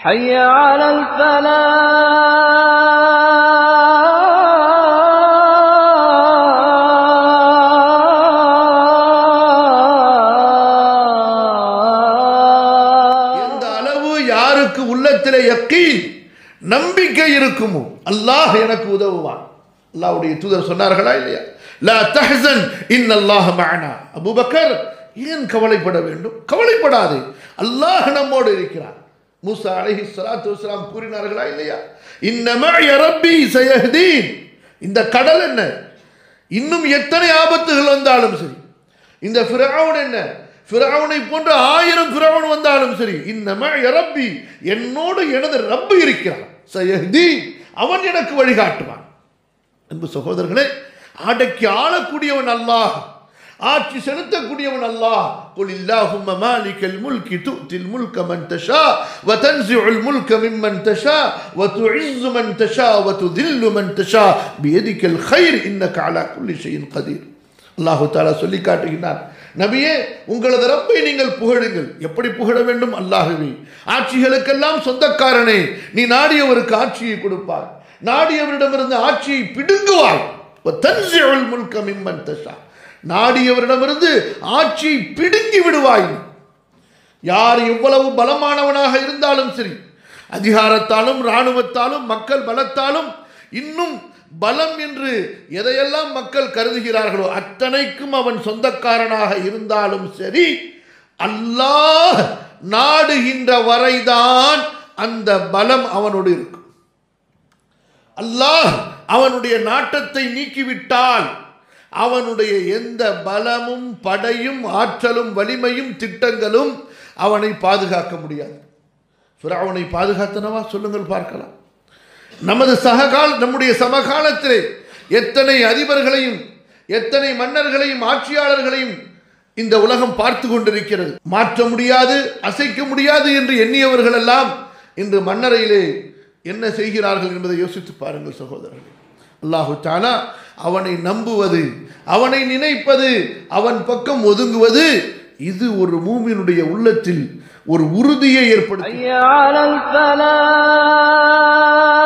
حي على الفلاح எந்த அளவு யாருக்கு உள்ளத்திலே யக்கீன் நம்பிக்கை இருக்குமோ அல்லாஹ் எனக்கு உதவுவான் அல்லாஹ்வுடைய தூதர் சொன்னார்களா இல்லையா லா தஹ்சன் இன்னல்லாஹ் மஅனா அபூபக்கர் ஏன் கவலைப்பட வேண்டும் கவலைப்படாதே அல்லாஹ் நம்மோடு இருக்கிறான் மூசா அலைஹி ஸலாத்து வஸலாம் கூறினார்களா இல்லையா இன்னமா ரப்பி சயஹ்தீன் இந்த கடல் என்ன இன்னும் எத்தனை ஆபத்துகள் வந்தாலும் சரி இந்த ஃபிரௌன் என்ன ஃபிரௌனை போன்ற ஆயிரம் ஃபிரௌன் வந்தாலும் சரி இன்னமா ரப்பி என்னோடு எனது ரப்பு இருக்கிறான் சயஹ்தி அவன் எனக்கு வழிகாட்டுவான் அன்பு சகோதரர்களே அடக்கி ஆளக்கூடியவன் அல்லாஹ் ஆட்சி செலுத்தக்கூடியவன் அல்லாஹ் قل اللهم مالك الملك تؤتي الملك من تشاء وتنزع الملك ممن تشاء وتعز من تشاء وتذل من تشاء بيدك الخير انك على كل شيء قدير அல்லாஹு தாலா சொல்லி காட்டுகிறார் நபியே உங்களது ரப்பை நீங்கள் புகழுங்கள் எப்படி புகழ வேண்டும் அல்லாஹுவே ஆட்சிகளுக்கெல்லாம் சொந்தக்காரனே நீ நாடியவருக்கு ஆட்சியை கொடுப்பார் நாடியவரிடமிருந்து ஆட்சியை பிடுங்குவாய் தன்சியுல் முல்க மிம்மன் தஷா நாடியவரிடமிருந்து ஆட்சியை பிடுங்கி விடுவாய் யார் எவ்வளவு பலமானவனாக இருந்தாலும் சரி அதிகாரத்தாலும் இராணுவத்தாலும் மக்கள் பலத்தாலும் இன்னும் பலம் என்று எதையெல்லாம் மக்கள் கருதுகிறார்களோ அத்தனைக்கும் அவன் சொந்தக்காரனாக இருந்தாலும் சரி அல்லாஹ் நாடுகின்ற வரைதான் அந்த பலம் அவனோடு இருக்கும் அல்லாஹ் அவனுடைய நாட்டத்தை நீக்கிவிட்டால் அவனுடைய எந்த பலமும் படையும் ஆற்றலும் வலிமையும் திட்டங்களும் அவனை பாதுகாக்க முடியாது ஃபிரௌனை பாதுகாத்தனவா சொல்லுங்கள் பார்க்கலாம் நமது சககால் நம்முடைய சமகாலத்திலே எத்தனை அதிபர்களையும் எத்தனை மன்னர்களையும் ஆட்சியாளர்களையும் இந்த உலகம் பார்த்து கொண்டிருக்கிறது மாற்ற முடியாது அசைக்க முடியாது என்று எண்ணியவர்கள் எல்லாம் இன்று மன்னரையிலே என்ன செய்கிறார்கள் என்பதை யோசித்து பாருங்கள் சகோதரர்களே அல்லாஹு தாலா அவனை நம்புவது அவனை நினைப்பது அவன் பக்கம் ஒதுங்குவது இது ஒரு மூமினுடைய உள்ளத்தில் ஒரு உறுதியை ஏற்படுத்தும் حي على الفلاح